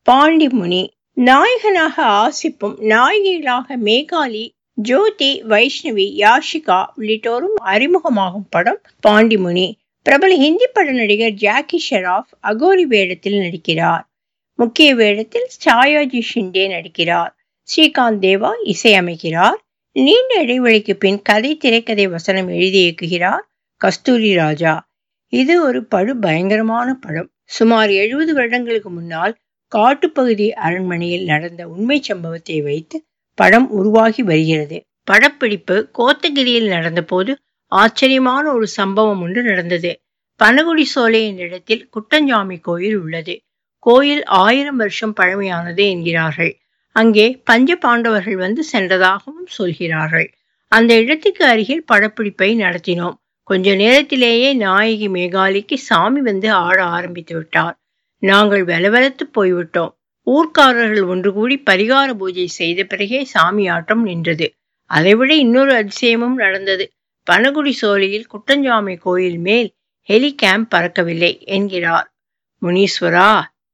பாண்டிமுனி நாயகனாக ஆசிப்பும் நாயகிகளாக மேகாலி ஜோதி வைஷ்ணவி யாஷிகா உள்ளிட்டோரும் அறிமுகமாகும் படம் பாண்டிமுனி பிரபல ஹிந்தி பட நடிகர் ஜாக்கி ஷெராப் அகோரி வேடத்தில் நடிக்கிறார் முக்கிய வேடத்தில் சாயாஜி ஷிண்டே நடிக்கிறார் ஸ்ரீகாந்த் தேவா இசையமைக்கிறார் நீண்ட இடைவெளிக்கு பின் கதை திரைக்கதை வசனம் எழுதி இயக்குகிறார் கஸ்தூரி ராஜா இது ஒரு படு பயங்கரமான படம் சுமார் எழுபது வருடங்களுக்கு முன்னால் காட்டுப்பகுதி அரண்மனையில் நடந்த உண்மை சம்பவத்தை வைத்து படம் உருவாகி வருகிறது படப்பிடிப்பு கோத்தகிரியில் நடந்தபோது ஆச்சரியமான ஒரு சம்பவம் ஒன்று நடந்தது பனகுடி சோலை என்ற இடத்தில் குட்டஞ்சாமி கோயில் உள்ளது கோயில் ஆயிரம் வருஷம் பழமையானது என்கிறார்கள் அங்கே பஞ்ச பாண்டவர்கள் வந்து சென்றதாகவும் சொல்கிறார்கள் அந்த இடத்துக்கு அருகில் படப்பிடிப்பை நடத்தினோம் கொஞ்ச நேரத்திலேயே நாயகி மேகாலிக்கு சாமி வந்து ஆட ஆரம்பித்து விட்டார் நாங்கள் வெலவெலத்து போய்விட்டோம் ஊர்க்காரர்கள் ஒன்று கூடி பரிகார பூஜை செய்த பிறகே சாமி ஆட்டம் நின்றது அதைவிட இன்னொரு அதிசயமும் நடந்தது பனகுடி சோலையில் குட்டஞ்சாமி கோயில் மேல் ஹெலிகேம்ப் பறக்கவில்லை என்கிறார் முனீஸ்வரா